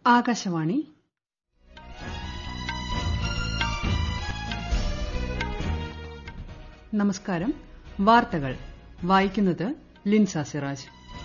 ആകാശവാണി നമസ്കാരം വാർത്തകൾ വായിക്കുന്നത് ലിൻസ സിറാജ്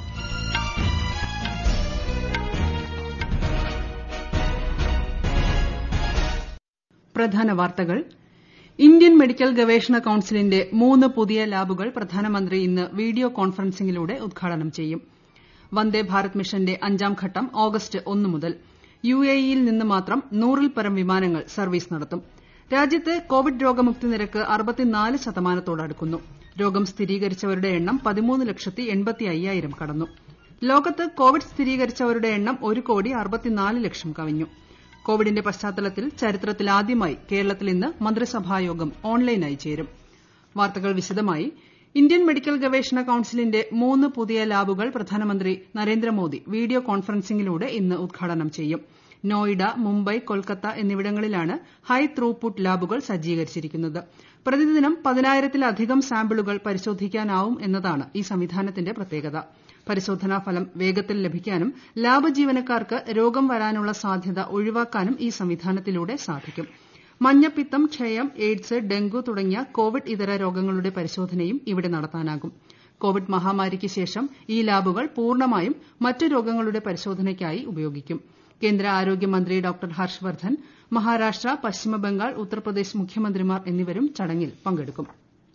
പ്രധാന വാർത്തകൾ ഇന്ത്യൻ മെഡിക്കൽ ഗവേഷണ കൌൺസിലിന്റെ മൂന്ന് പുതിയ ലാബുകൾ പ്രധാനമന്ത്രി ഇന്ന് വീഡിയോ കോൺഫറൻസിംഗിലൂടെ ഉദ്ഘാടനം ചെയ്യും വന്ദേ ഭാരത് മിഷന്റെ അഞ്ചാം ഘട്ടം ഓഗസ്റ്റ് ഒന്ന് മുതൽ യുഎഇയിൽ നിന്ന് മാത്രം നൂറിൽപ്പരം വിമാനങ്ങൾ സർവീസ് നടത്തും രാജ്യത്ത് കോവിഡ് രോഗമുക്തി നിരക്ക് അറുപത്തിനാല് ശതമാനത്തോടടുക്കുന്നു രോഗം സ്ഥിരീകരിച്ചവരുടെ എണ്ണം പതിമൂന്ന് ലക്ഷത്തി എൺപത്തി അയ്യായിരം കടന്നു ലോകത്ത് കോവിഡ് സ്ഥിരീകരിച്ചവരുടെ എണ്ണം ഒരു കോടി അറുപത്തിനാല് ലക്ഷം കവിഞ്ഞു കോവിഡിന്റെ പശ്ചാത്തലത്തിൽ ചരിത്രത്തിലാദ്യമായി കേരളത്തിൽ ഇന്ന് മന്ത്രിസഭായോഗം ഓൺലൈനായി ചേരും വാർത്തകൾ വിശദമായി ഇന്ത്യൻ മെഡിക്കൽ ഗവേഷണ കൌൺസിലിന്റെ മൂന്ന് പുതിയ ലാബുകൾ പ്രധാനമന്ത്രി നരേന്ദ്രമോദി വീഡിയോ കോൺഫറൻസിംഗിലൂടെ ഇന്ന് ഉദ്ഘാടനം ചെയ്യും നോയിഡ മുംബൈ കൊൽക്കത്ത എന്നിവിടങ്ങളിലാണ് ഹൈ ത്രൂപുട്ട് ലാബുകൾ സജ്ജീകരിച്ചിരിക്കുന്നത് പ്രതിദിനം പതിനായിരത്തിലധികം സാമ്പിളുകൾ പരിശോധിക്കാനാവും എന്നതാണ് ഈ സംവിധാനത്തിന്റെ പ്രത്യേകത പരിശോധനാ ഫലം വേഗത്തിൽ ലഭിക്കാനും ലാബ് ജീവനക്കാർക്ക് രോഗം വരാനുള്ള സാധ്യത ഒഴിവാക്കാനും ഈ സംവിധാനത്തിലൂടെ സാധിക്കും മഞ്ഞപ്പിത്തം ക്ഷയം എയ്ഡ്സ് ഡെങ്കു തുടങ്ങിയ കോവിഡ് ഇതര രോഗങ്ങളുടെ പരിശോധനയും ഇവിടെ നടത്താനാകും കോവിഡ് മഹാമാരിക്ക് ശേഷം ഈ ലാബുകൾ പൂർണ്ണമായും മറ്റ് രോഗങ്ങളുടെ പരിശോധനയ്ക്കായി ഉപയോഗിക്കും കേന്ദ്ര ആരോഗ്യമന്ത്രി ഡോക്ടർ ഹർഷ് വർദ്ധൻ മഹാരാഷ്ട്ര പശ്ചിമബംഗാൾ ഉത്തർപ്രദേശ് മുഖ്യമന്ത്രിമാർ എന്നിവരും ചടങ്ങിൽ പങ്കെടുക്കും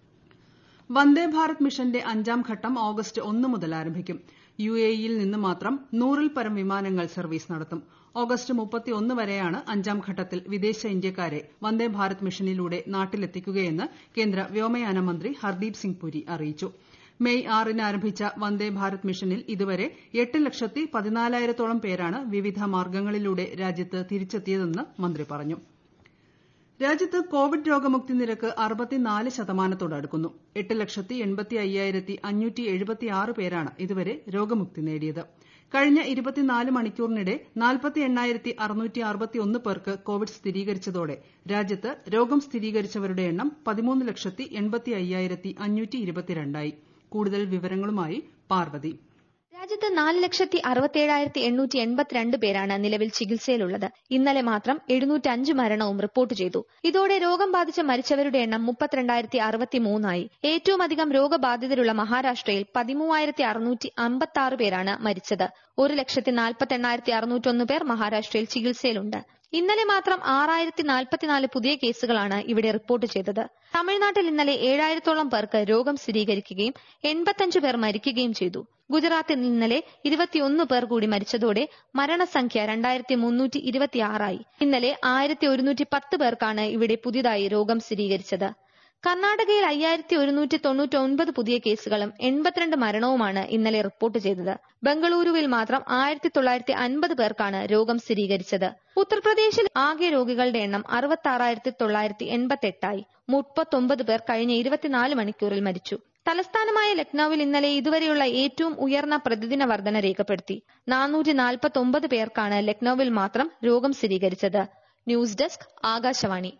വന്ദേ ഭാരത് മിഷന്റെ അഞ്ചാം ഘട്ടം ഓഗസ്റ്റ് ഒന്ന് മുതൽ ആരംഭിക്കും യുഎഇയിൽ നിന്ന് മാത്രം നൂറിൽപ്പരം വിമാനങ്ങൾ സർവീസ് നടത്തും ഓഗസ്റ്റ് മുപ്പത്തിയൊന്ന് വരെയാണ് അഞ്ചാം ഘട്ടത്തിൽ വിദേശ ഇന്ത്യക്കാരെ വന്ദേ ഭാരത് മിഷനിലൂടെ നാട്ടിലെത്തിക്കുകയെന്ന് കേന്ദ്ര വ്യോമയാന മന്ത്രി ഹർദീപ് സിംഗ് പുരി അറിയിച്ചു മെയ് ആറിന് ആരംഭിച്ച വന്ദേ ഭാരത് മിഷനിൽ ഇതുവരെ എട്ട് ലക്ഷത്തി പതിനാലായിരത്തോളം പേരാണ് വിവിധ മാർഗ്ഗങ്ങളിലൂടെ രാജ്യത്ത് തിരിച്ചെത്തിയതെന്ന് മന്ത്രി പറഞ്ഞു രാജ്യത്ത് കോവിഡ് രോഗമുക്തി നിരക്ക് അറുപത്തിനാല് ശതമാനത്തോടടുക്കുന്നു എട്ട് ലക്ഷത്തി എൺപത്തി അയ്യായിരത്തി അഞ്ഞൂറ്റി എഴുപത്തിയാറ് പേരാണ് ഇതുവരെ രോഗമുക്തി നേടിയത് കഴിഞ്ഞ ഇരുപത്തിനാല് മണിക്കൂറിനിടെ നാൽപ്പത്തി എണ്ണായിരത്തി അറുന്നൂറ്റി അറുപത്തിയൊന്ന് പേർക്ക് കോവിഡ് സ്ഥിരീകരിച്ചതോടെ രാജ്യത്ത് രോഗം സ്ഥിരീകരിച്ചവരുടെ എണ്ണം പതിമൂന്ന് ലക്ഷത്തി എൺപത്തി അയ്യായിരത്തി അഞ്ഞൂറ്റി ഇരുപത്തിരണ്ടായി കൂടുതൽ വിവരങ്ങളുമായി പാർവതി രാജ്യത്ത് നാല് ലക്ഷത്തി അറുപത്തിയേഴായിരത്തി എണ്ണൂറ്റി എൺപത്തിരണ്ട് പേരാണ് നിലവിൽ ചികിത്സയിലുള്ളത് ഇന്നലെ മാത്രം എഴുന്നൂറ്റഞ്ച് മരണവും റിപ്പോർട്ട് ചെയ്തു ഇതോടെ രോഗം ബാധിച്ച് മരിച്ചവരുടെ എണ്ണം മുപ്പത്തിരണ്ടായിരത്തി അറുപത്തി മൂന്നായി ഏറ്റവും അധികം രോഗബാധിതരുള്ള മഹാരാഷ്ട്രയിൽ പതിമൂവായിരത്തി അറുന്നൂറ്റി അമ്പത്തി ആറ് പേരാണ് മരിച്ചത് ഒരു ലക്ഷത്തി നാൽപ്പത്തി എണ്ണായിരത്തി അറുന്നൂറ്റൊന്ന് പേർ മഹാരാഷ്ട്രയിൽ ചികിത്സയിലുണ്ട് ഇന്നലെ മാത്രം ആറായിരത്തി നാൽപ്പത്തിനാല് പുതിയ കേസുകളാണ് ഇവിടെ റിപ്പോർട്ട് ചെയ്തത് തമിഴ്നാട്ടിൽ ഇന്നലെ ഏഴായിരത്തോളം പേർക്ക് രോഗം സ്ഥിരീകരിക്കുകയും എൺപത്തഞ്ച് പേർ മരിക്കുകയും ചെയ്തു ഗുജറാത്തിൽ ഇന്നലെ ഇരുപത്തിയൊന്ന് പേർ കൂടി മരിച്ചതോടെ മരണസംഖ്യ രണ്ടായിരത്തി മുന്നൂറ്റി ഇരുപത്തിയാറായി ഇന്നലെ ആയിരത്തി ഒരുന്നൂറ്റി പത്ത് പേർക്കാണ് ഇവിടെ പുതിയതായി രോഗം സ്ഥിരീകരിച്ചത് കർണാടകയിൽ അയ്യായിരത്തി ഒരുന്നൂറ്റി തൊണ്ണൂറ്റി ഒൻപത് പുതിയ കേസുകളും എൺപത്തിരണ്ട് മരണവുമാണ് ഇന്നലെ റിപ്പോർട്ട് ചെയ്തത് ബംഗളൂരുവിൽ മാത്രം ആയിരത്തി തൊള്ളായിരത്തി അൻപത് പേർക്കാണ് രോഗം സ്ഥിരീകരിച്ചത് ഉത്തർപ്രദേശിൽ ആകെ രോഗികളുടെ എണ്ണം അറുപത്തി ആറായിരത്തി തൊള്ളായിരത്തി എൺപത്തി എട്ടായി മുപ്പത്തൊമ്പത് പേർ കഴിഞ്ഞ ഇരുപത്തിനാല് മണിക്കൂറിൽ മരിച്ചു തലസ്ഥാനമായ ലക്നൌവിൽ ഇന്നലെ ഇതുവരെയുള്ള ഏറ്റവും ഉയർന്ന പ്രതിദിന വർധന രേഖപ്പെടുത്തി നാനൂറ്റി നാൽപ്പത്തി ഒമ്പത് പേർക്കാണ് ലക്നൌവിൽ മാത്രം രോഗം സ്ഥിരീകരിച്ചത് ന്യൂസ് ഡെസ്ക് ആകാശവാണി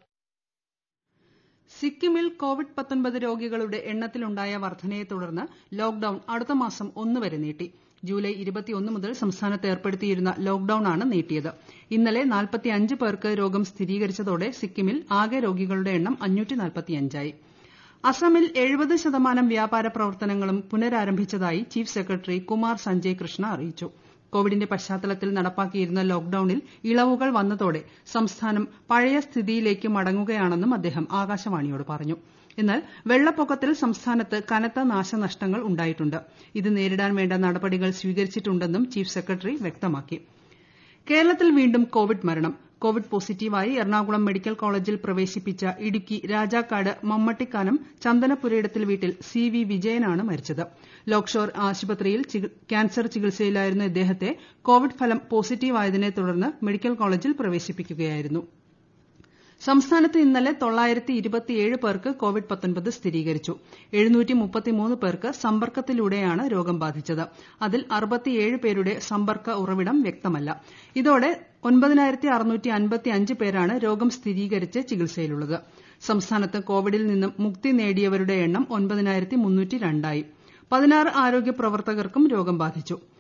സിക്കിമിൽ കോവിഡ് രോഗികളുടെ എണ്ണത്തിലുണ്ടായ വർധനയെ തുടർന്ന് ലോക്ഡൌൺ അടുത്ത മാസം ഒന്ന് വരെ നീട്ടി ജൂലൈ ഇരുപത്തിയൊന്ന് മുതൽ സംസ്ഥാനത്ത് ഏർപ്പെടുത്തിയിരുന്ന ലോക്ഡൌണാണ് നീട്ടിയത് ഇന്നലെ നാൽപ്പത്തിയഞ്ച് പേർക്ക് രോഗം സ്ഥിരീകരിച്ചതോടെ സിക്കിമിൽ ആകെ രോഗികളുടെ എണ്ണം അഞ്ഞൂറ്റി നാൽപ്പത്തിയഞ്ചായി അസമിൽ എഴുപത് ശതമാനം വ്യാപാര പ്രവർത്തനങ്ങളും പുനരാരംഭിച്ചതായി ചീഫ് സെക്രട്ടറി കുമാർ സഞ്ജയ് കൃഷ്ണ അറിയിച്ചു കോവിഡിന്റെ പശ്ചാത്തലത്തിൽ നടപ്പാക്കിയിരുന്ന ലോക്ഡൌണിൽ ഇളവുകൾ വന്നതോടെ സംസ്ഥാനം പഴയ സ്ഥിതിയിലേക്ക് മടങ്ങുകയാണെന്നും അദ്ദേഹം ആകാശവാണിയോട് പറഞ്ഞു എന്നാൽ വെള്ളപ്പൊക്കത്തിൽ സംസ്ഥാനത്ത് കനത്ത നാശനഷ്ടങ്ങൾ ഉണ്ടായിട്ടുണ്ട് ഇത് നേരിടാൻ വേണ്ട നടപടികൾ സ്വീകരിച്ചിട്ടുണ്ടെന്നും ചീഫ് സെക്രട്ടറി വ്യക്തമാക്കി കേരളത്തിൽ വീണ്ടും കോവിഡ് മരണം കോവിഡ് പോസിറ്റീവായി എറണാകുളം മെഡിക്കൽ കോളേജിൽ പ്രവേശിപ്പിച്ച ഇടുക്കി രാജാക്കാട് മമ്മട്ടിക്കാനം ചന്ദനപുരയിടത്തിൽ വീട്ടിൽ സി വി വിജയനാണ് മരിച്ചത് ലോക്ഷോർ ആശുപത്രിയിൽ ക്യാൻസർ ചികിത്സയിലായിരുന്ന ഇദ്ദേഹത്തെ കോവിഡ് ഫലം പോസിറ്റീവായതിനെ തുടർന്ന് മെഡിക്കൽ കോളേജിൽ പ്രവേശിപ്പിക്കുകയായിരുന്നു സംസ്ഥാനത്ത് ഇന്നലെ തൊള്ളായിരത്തി ഇരുപത്തിയേഴ് പേർക്ക് കോവിഡ് സ്ഥിരീകരിച്ചു എഴുന്നൂറ്റി മുപ്പത്തിമൂന്ന് പേർക്ക് സമ്പർക്കത്തിലൂടെയാണ് രോഗം ബാധിച്ചത് അതിൽ അറുപത്തിയേഴ് പേരുടെ സമ്പർക്ക ഉറവിടം വ്യക്തമല്ല ഇതോടെ ഒൻപതിനായിരത്തി അറുന്നൂറ്റി അൻപത്തി അഞ്ച് പേരാണ് രോഗം സ്ഥിരീകരിച്ച് ചികിത്സയിലുള്ളത് സംസ്ഥാനത്ത് കോവിഡിൽ നിന്നും മുക്തി നേടിയവരുടെ എണ്ണം ഒൻപതിനായിരത്തി മുന്നൂറ്റി രണ്ടായി പതിനാറ് ആരോഗ്യ പ്രവർത്തകർക്കും രോഗം ബാധിച്ചു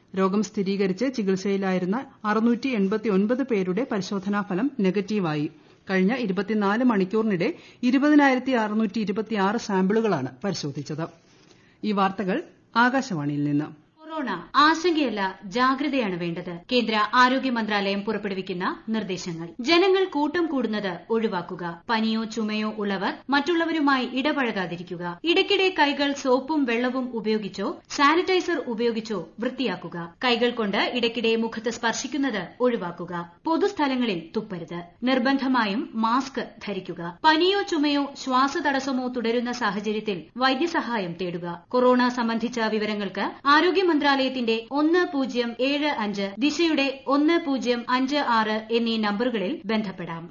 രോഗം സ്ഥിരീകരിച്ച് ചികിത്സയിലായിരുന്ന പേരുടെ പരിശോധനാഫലം നെഗറ്റീവായി കഴിഞ്ഞ മണിക്കൂറിനിടെ സാമ്പിളുകളാണ് പരിശോധിച്ചത് ഈ വാർത്തകൾ ആകാശവാണിയിൽ നിന്ന് കൊറോണ ആശങ്കയല്ല ജാഗ്രതയാണ് വേണ്ടത് കേന്ദ്ര ആരോഗ്യ മന്ത്രാലയം പുറപ്പെടുവിക്കുന്ന നിർദ്ദേശങ്ങൾ ജനങ്ങൾ കൂട്ടം കൂടുന്നത് ഒഴിവാക്കുക പനിയോ ചുമയോ ഉള്ളവർ മറ്റുള്ളവരുമായി ഇടപഴകാതിരിക്കുക ഇടയ്ക്കിടെ കൈകൾ സോപ്പും വെള്ളവും ഉപയോഗിച്ചോ സാനിറ്റൈസർ ഉപയോഗിച്ചോ വൃത്തിയാക്കുക കൈകൾ കൊണ്ട് ഇടയ്ക്കിടെ മുഖത്ത് സ്പർശിക്കുന്നത് ഒഴിവാക്കുക പൊതുസ്ഥലങ്ങളിൽ തുപ്പരുത് നിർബന്ധമായും മാസ്ക് ധരിക്കുക പനിയോ ചുമയോ ശ്വാസതടസ്സമോ തുടരുന്ന സാഹചര്യത്തിൽ വൈദ്യസഹായം തേടുക കൊറോണ സംബന്ധിച്ച വിവരങ്ങൾക്ക് ആരോഗ്യ മന്ത്രാലയത്തിന്റെ ഒന്ന് പൂജ്യം ഏഴ് അഞ്ച് ദിശയുടെ ഒന്ന് പൂജ്യം അഞ്ച് ആറ് എന്നീ നമ്പറുകളിൽ ബന്ധപ്പെടാം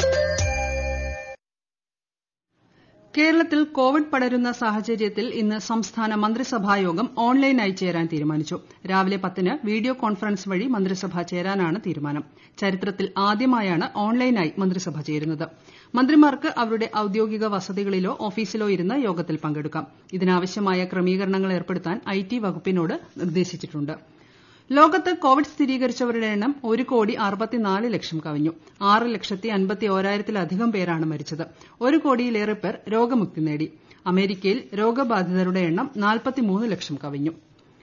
കേരളത്തിൽ കോവിഡ് പടരുന്ന സാഹചര്യത്തിൽ ഇന്ന് സംസ്ഥാന മന്ത്രിസഭായോഗം ഓൺലൈനായി ചേരാൻ തീരുമാനിച്ചു രാവിലെ പത്തിന് വീഡിയോ കോൺഫറൻസ് വഴി മന്ത്രിസഭ ചേരാനാണ് തീരുമാനം ചരിത്രത്തിൽ ആദ്യമായാണ് ഓൺലൈനായി മന്ത്രിസഭ ചേരുന്നത് മന്ത്രിമാർക്ക് അവരുടെ ഔദ്യോഗിക വസതികളിലോ ഓഫീസിലോ ഇരുന്ന് യോഗത്തിൽ പങ്കെടുക്കാം ഇതിനാവശ്യമായ ക്രമീകരണങ്ങൾ ഏർപ്പെടുത്താൻ ഐടി വകുപ്പിനോട് നിർദ്ദേശിച്ചിട്ടുണ്ട് ലോകത്ത് കോവിഡ് സ്ഥിരീകരിച്ചവരുടെ എണ്ണം ഒരു കോടി അറുപത്തിനാല് ലക്ഷം കവിഞ്ഞു ആറ് ലക്ഷത്തി അൻപത്തി ഓരായിരത്തിലധികം പേരാണ് മരിച്ചത് ഒരു കോടിയിലേറെ പേർ രോഗമുക്തി നേടി അമേരിക്കയിൽ രോഗബാധിതരുടെ എണ്ണം നാൽപ്പത്തിമൂന്ന് ലക്ഷം കവിഞ്ഞു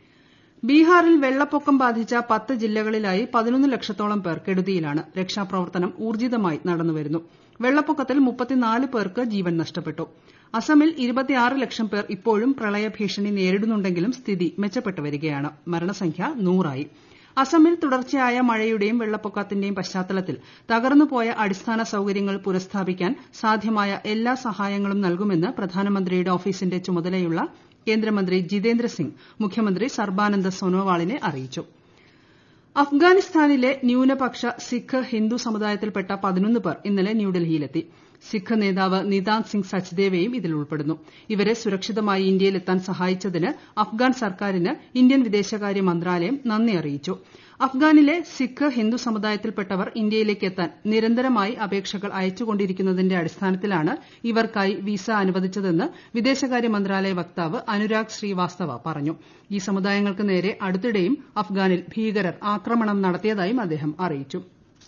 ബീഹാറിൽ വെള്ളപ്പൊക്കം ബാധിച്ച പത്ത് ജില്ലകളിലായി പതിനൊന്ന് ലക്ഷത്തോളം പേർ കെടുതിയിലാണ് രക്ഷാപ്രവർത്തനം ഊർജിതമായി നടന്നുവരുന്നു വെള്ളപ്പൊക്കത്തിൽ മുപ്പത്തിനാല് പേർക്ക് ജീവൻ നഷ്ടപ്പെട്ടു അസമിൽ ഇരുപത്തിയാറ് ലക്ഷം പേർ ഇപ്പോഴും പ്രളയഭീഷണി നേരിടുന്നുണ്ടെങ്കിലും സ്ഥിതി മെച്ചപ്പെട്ടു വരികയാണ് മരണസംഖ്യ നൂറായി അസമിൽ തുടർച്ചയായ മഴയുടെയും വെള്ളപ്പൊക്കത്തിന്റെയും പശ്ചാത്തലത്തിൽ തകർന്നുപോയ അടിസ്ഥാന സൌകര്യങ്ങൾ പുനഃസ്ഥാപിക്കാൻ സാധ്യമായ എല്ലാ സഹായങ്ങളും നൽകുമെന്ന് പ്രധാനമന്ത്രിയുടെ ഓഫീസിന്റെ ചുമതലയുള്ള കേന്ദ്രമന്ത്രി ജിതേന്ദ്ര സിംഗ് മുഖ്യമന്ത്രി സർബാനന്ദ സോനോവാളിനെ അറിയിച്ചു അഫ്ഗാനിസ്ഥാനിലെ ന്യൂനപക്ഷ സിഖ് ഹിന്ദു സമുദായത്തിൽപ്പെട്ട പതിനൊന്ന് പേർ ഇന്നലെ ന്യൂഡൽഹിയിലെത്തി സിഖ് നേതാവ് നിതാന്ത് സിംഗ് സച്ദേവയും ഇതിൽ ഉൾപ്പെടുന്നു ഇവരെ സുരക്ഷിതമായി ഇന്ത്യയിലെത്താൻ സഹായിച്ചതിന് അഫ്ഗാൻ സർക്കാരിന് ഇന്ത്യൻ വിദേശകാര്യ മന്ത്രാലയം നന്ദി അറിയിച്ചു അഫ്ഗാനിലെ സിഖ് ഹിന്ദു സമുദായത്തിൽപ്പെട്ടവർ ഇന്ത്യയിലേക്ക് എത്താൻ നിരന്തരമായി അപേക്ഷകൾ അയച്ചുകൊണ്ടിരിക്കുന്നതിന്റെ അടിസ്ഥാനത്തിലാണ് ഇവർക്കായി വിസ അനുവദിച്ചതെന്ന് വിദേശകാര്യ മന്ത്രാലയ വക്താവ് അനുരാഗ് ശ്രീവാസ്തവ പറഞ്ഞു ഈ സമുദായങ്ങൾക്ക് നേരെ അടുത്തിടെയും അഫ്ഗാനിൽ ഭീകരർ ആക്രമണം നടത്തിയതായും അദ്ദേഹം അറിയിച്ചു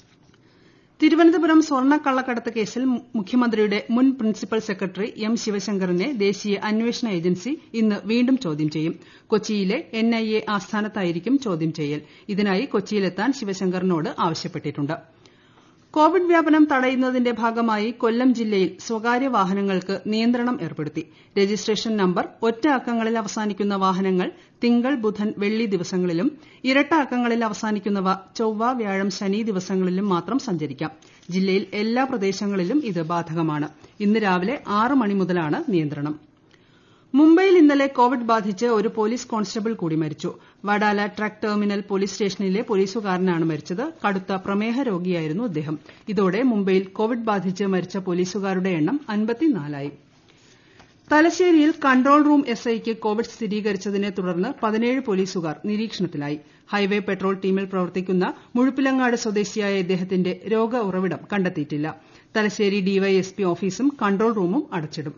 തിരുവനന്തപുരം സ്വർണ്ണക്കള്ളക്കടത്ത് കേസിൽ മുഖ്യമന്ത്രിയുടെ മുൻ പ്രിൻസിപ്പൽ സെക്രട്ടറി എം ശിവശങ്കറിനെ ദേശീയ അന്വേഷണ ഏജൻസി ഇന്ന് വീണ്ടും ചോദ്യം ചെയ്യും കൊച്ചിയിലെ എൻഐഎ ആസ്ഥാനത്തായിരിക്കും ചോദ്യം ചെയ്യൽ ഇതിനായി കൊച്ചിയിലെത്താൻ ശിവശങ്കറിനോട് ആവശ്യപ്പെട്ടിട്ടുണ്ട് കോവിഡ് വ്യാപനം തടയുന്നതിന്റെ ഭാഗമായി കൊല്ലം ജില്ലയിൽ സ്വകാര്യ വാഹനങ്ങൾക്ക് നിയന്ത്രണം ഏർപ്പെടുത്തി രജിസ്ട്രേഷൻ നമ്പർ ഒറ്റ അക്കങ്ങളിൽ അവസാനിക്കുന്ന വാഹനങ്ങൾ തിങ്കൾ ബുധൻ വെള്ളി ദിവസങ്ങളിലും ഇരട്ട അക്കങ്ങളിൽ അവസാനിക്കുന്നവ ചൊവ്വ വ്യാഴം ശനി ദിവസങ്ങളിലും മാത്രം സഞ്ചരിക്കാം ജില്ലയിൽ എല്ലാ പ്രദേശങ്ങളിലും ഇത് ബാധകമാണ് ഇന്ന് രാവിലെ ആറ് മണി മുതലാണ് നിയന്ത്രണം മുംബൈയിൽ ഇന്നലെ കോവിഡ് ബാധിച്ച് ഒരു പോലീസ് കോൺസ്റ്റബിൾ കൂടി മരിച്ചു വഡാല ട്രക്ക് ടെർമിനൽ പോലീസ് സ്റ്റേഷനിലെ പോലീസുകാരനാണ് മരിച്ചത് കടുത്ത പ്രമേഹ രോഗിയായിരുന്നു അദ്ദേഹം ഇതോടെ മുംബൈയിൽ കോവിഡ് ബാധിച്ച് മരിച്ച പോലീസുകാരുടെ എണ്ണം അൻപത്തിനാലായി തലശ്ശേരിയിൽ കൺട്രോൾ റൂം എസ്ഐക്ക് കോവിഡ് സ്ഥിരീകരിച്ചതിനെ തുടർന്ന് പതിനേഴ് പോലീസുകാർ നിരീക്ഷണത്തിലായി ഹൈവേ പെട്രോൾ ടീമിൽ പ്രവർത്തിക്കുന്ന മുഴുപ്പിലങ്ങാട് സ്വദേശിയായ ഇദ്ദേഹത്തിന്റെ രോഗ ഉറവിടം കണ്ടെത്തിയിട്ടില്ല തലശ്ശേരി ഡിവൈഎസ്പി ഓഫീസും കൺട്രോൾ റൂമും അടച്ചിടും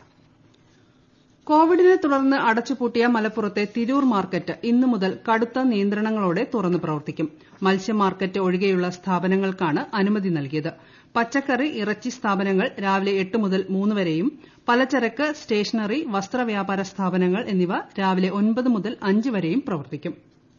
കോവിഡിനെ തുടർന്ന് അടച്ചുപൂട്ടിയ മലപ്പുറത്തെ തിരൂർ മാർക്കറ്റ് ഇന്നു മുതൽ കടുത്ത നിയന്ത്രണങ്ങളോടെ തുറന്നു പ്രവർത്തിക്കും മത്സ്യ മാർക്കറ്റ് ഒഴികെയുള്ള സ്ഥാപനങ്ങൾക്കാണ് അനുമതി നൽകിയത് പച്ചക്കറി ഇറച്ചി സ്ഥാപനങ്ങൾ രാവിലെ എട്ട് മുതൽ മൂന്ന് വരെയും പലചരക്ക് സ്റ്റേഷനറി വസ്ത്രവ്യാപാര സ്ഥാപനങ്ങൾ എന്നിവ രാവിലെ ഒൻപത് മുതൽ അഞ്ച് വരെയും പ്രവർത്തിക്കും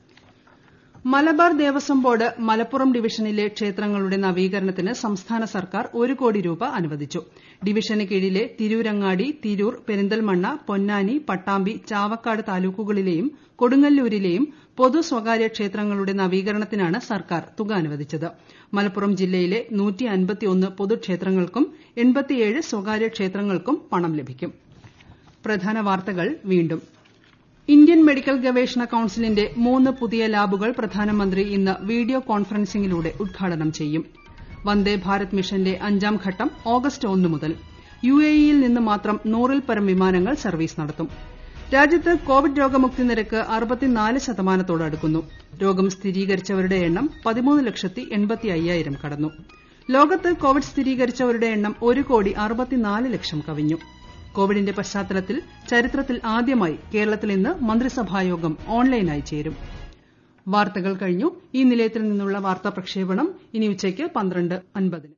മലബാർ ദേവസ്വം ബോർഡ് മലപ്പുറം ഡിവിഷനിലെ ക്ഷേത്രങ്ങളുടെ നവീകരണത്തിന് സംസ്ഥാന സർക്കാർ ഒരു കോടി രൂപ അനുവദിച്ചു ഡിവിഷന് കീഴിലെ തിരൂരങ്ങാടി തിരൂർ പെരിന്തൽമണ്ണ പൊന്നാനി പട്ടാമ്പി ചാവക്കാട് താലൂക്കുകളിലെയും കൊടുങ്ങല്ലൂരിലെയും പൊതു സ്വകാര്യ ക്ഷേത്രങ്ങളുടെ നവീകരണത്തിനാണ് സർക്കാർ തുക അനുവദിച്ചത് മലപ്പുറം ജില്ലയിലെ പൊതുക്ഷേത്രങ്ങൾക്കും സ്വകാര്യ ക്ഷേത്രങ്ങൾക്കും പണം ലഭിക്കും പ്രധാന വാർത്തകൾ വീണ്ടും ഇന്ത്യൻ മെഡിക്കൽ ഗവേഷണ കൌൺസിലിന്റെ മൂന്ന് പുതിയ ലാബുകൾ പ്രധാനമന്ത്രി ഇന്ന് വീഡിയോ കോൺഫറൻസിംഗിലൂടെ ഉദ്ഘാടനം ചെയ്യും വന്ദേ ഭാരത് മിഷന്റെ അഞ്ചാം ഘട്ടം ഓഗസ്റ്റ് ഒന്ന് മുതൽ യു എ ഇയിൽ നിന്ന് മാത്രം നൂറിൽ പരം വിമാനങ്ങൾ സർവീസ് നടത്തും രാജ്യത്ത് കോവിഡ് രോഗമുക്തി നിരക്ക് അറുപത്തിനാല് ശതമാനത്തോട് അടുക്കുന്നു രോഗം സ്ഥിരീകരിച്ചവരുടെ എണ്ണം പതിമൂന്ന് ലക്ഷത്തി എൺപത്തി അയ്യായിരം കടന്നു ലോകത്ത് കോവിഡ് സ്ഥിരീകരിച്ചവരുടെ എണ്ണം ഒരു കോടി അറുപത്തിനാല് ലക്ഷം കവിഞ്ഞു കോവിഡിന്റെ പശ്ചാത്തലത്തിൽ ചരിത്രത്തിൽ ആദ്യമായി കേരളത്തിൽ ഇന്ന് മന്ത്രിസഭായോഗം ഓൺലൈനായി ചേരും വാർത്തകൾ കഴിഞ്ഞു ഈ നിലയത്തിൽ നിന്നുള്ള വാർത്താ പ്രക്ഷേപണം ഇനി ഉച്ചയ്ക്ക് പന്ത്രണ്ട് അൻപതിന്